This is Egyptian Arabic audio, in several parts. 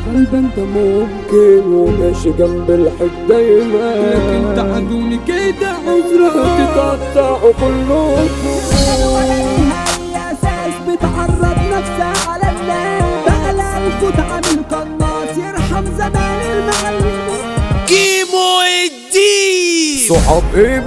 قلبا انت ممكن وماشي جنب الحب دايما لكن تعدوني كده عذرا تتقطعوا كلكم هي اساس بتعرض نفسها على الناس بقى لا الفوت عامل قناص يرحم زمان المعلم كيمو الدين صحاب ايه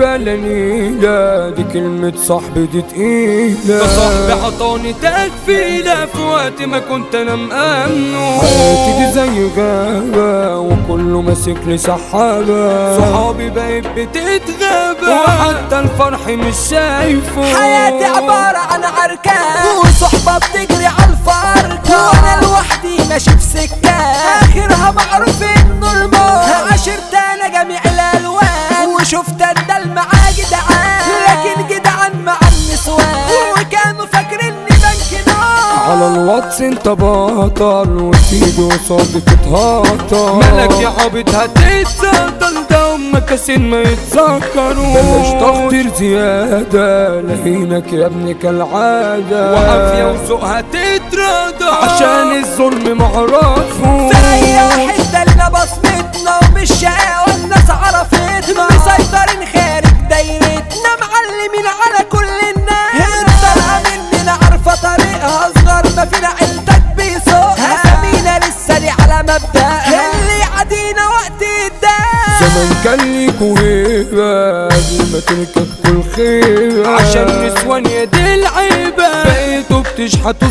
بلانيلة دي كلمة صاحبي دي تقيلة ده صاحبي عطاني تكفيلة في وقت ما كنت انا مأمنه حياتي دي زي غابة وكله ماسك لي سحابة صحابي بقت بتتغابى وحتى الفرح مش شايفه حياتي عبارة عن عركة وصحبة بتجري على الفرقة وانا لوحدي ماشي في سكة اخرها معروف انه الموت عشرت انا جميع الالوان وشفت الدل مع جدعان لكن جدعان مع النسوان وكانوا فاكريني بنك نار على الواتس انت بطل وتيجي قصادي تتهطل مالك يا عبيط هتتسطل ده هم كاسين ما يتذكروا بلاش تخطير زيادة لهينك يا ابني كالعادة وعافية وسوق هتتراضى عشان الظلم معرفه في اي حتة لنا بصمتنا ومش شقاوة والناس عرفتنا مسيطرين خارج دايرتنا معلمين على كل الناس الطلقة مننا عارفة طريقها اصغر ما فينا عيلتك بيسوقها سمينا لسه دي على مبدأها اللي عدينا وقت الداس زمان كان ليكوا هيبة قبل ما تركب كل خيبة عشان نسوان يا دي العيبة بقيتوا بتشحتوا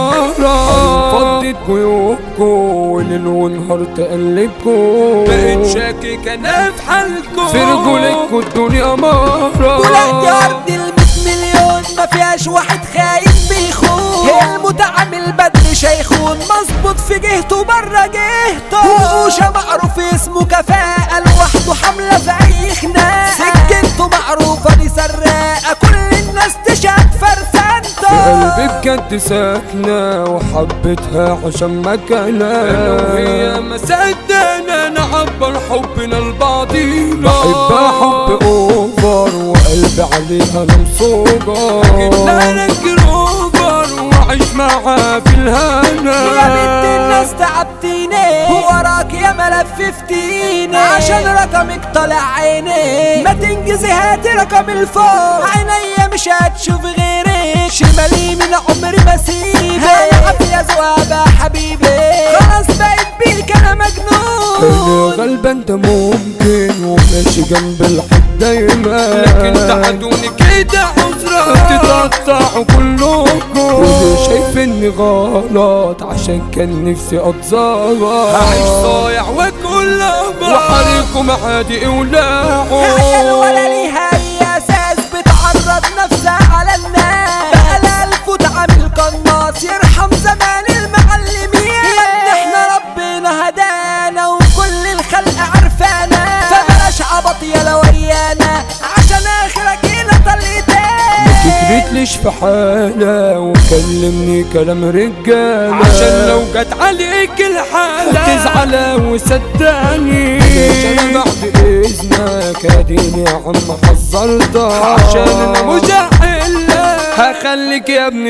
سجارة فضت جيوبكوا وليل ونهار تقلبكوا بقيت شاكك انا في حالكم في رجولكوا الدنيا مرة ولاد ارض الميت مليون ما فيهاش واحد خاين بيخون المتعامل بدري شيخون مظبوط في جهته بره جهته وقوشة معروف اسمه كفاءة لوحده حملة في اي خناقة سكنته معروفة دي سراقة كل الناس تشهد فرسانته في قلبي بجد ساكنة وحبيتها عشان مكانها وهي ما صدقنا نعبر حبنا لبعضينا بحبها حب اوفر وقلبي عليها ممسوجة جبنا لك روفر وعيش معاها في الهنا يا بنت الناس تعبتيني وراك يا ملففتيني عشان رقمك طالع عيني ما تنجزي هاتي رقم الفوق عينيا مش هتشوف غيرك شمالي من عمري ما سيبك عافية زوابة حبيبي خلاص بقيت بيك انا مجنون اللي غلبة انت ممكن وماشي جنب الحب دايما لكن تعدوني كده عذرا تتقطعوا كلكم واللي شايف اني غلط عشان كان نفسي اتظبط هعيش صايع واكل لبا وحريكم عادي عيال اولعوا ولا ليها اي اساس بتعرض نفسها على الناس بقى لا الفوت عامل قناص يرحم زمان المعلمين يا ابني احنا ربنا هدانا وكل الخلق عارفانا فبلاش عبط يا ويانا عشان اخرك هنا طليتين تكرتليش في حالة وكلمني كلام رجالة عشان لو جت عليك الحالة تزعل وصدقني انا بعد اذنك اديني يا عم حذرتك عشان انا مجاهل هخليك يا ابني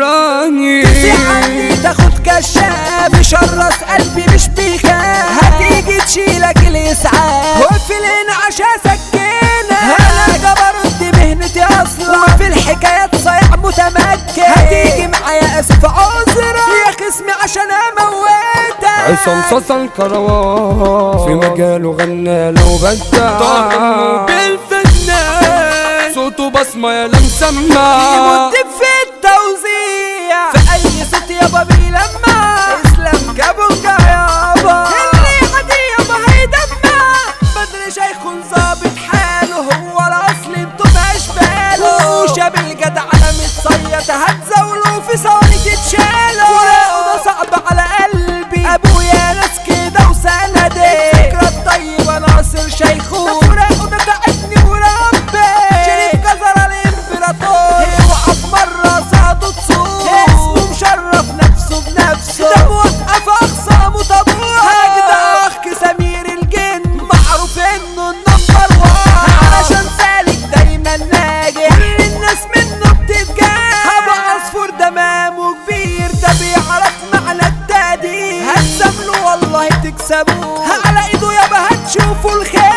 تكرهني في عندي تاخد كشاف يشرس قلبي مش بيخاف هتيجي تشيلك الاسعاف وفي الانعاشة سكينة انا جبروت دي مهنتي اصلا وما في الحكايات صايع متمكن هتيجي معايا اسف عذرا يا خصمي عشان اموتك عصام صاصا الكروان في مجاله غنى لو بدع طاقم بالفنان صوته بصمة يا لمسمع يمد في التوزيع في اي صوت يابا بيلمع اسلام كابونجا يابا اللي عادي يابا هيدمع بدر شيخ ظابط حاله هو الاصل انتو ماش باله وشاب الجدع على متصيط هتزاوله في ثواني تتشاله فراقه ده صعب على قلبي ابويا ناس كده وسندي الفكرة الطيبة ناصر شيخو فراقه ده تعبني وربي شريف جزر الامبراطور اوعى في تكسبوه على ايده يابا هتشوفوا الخير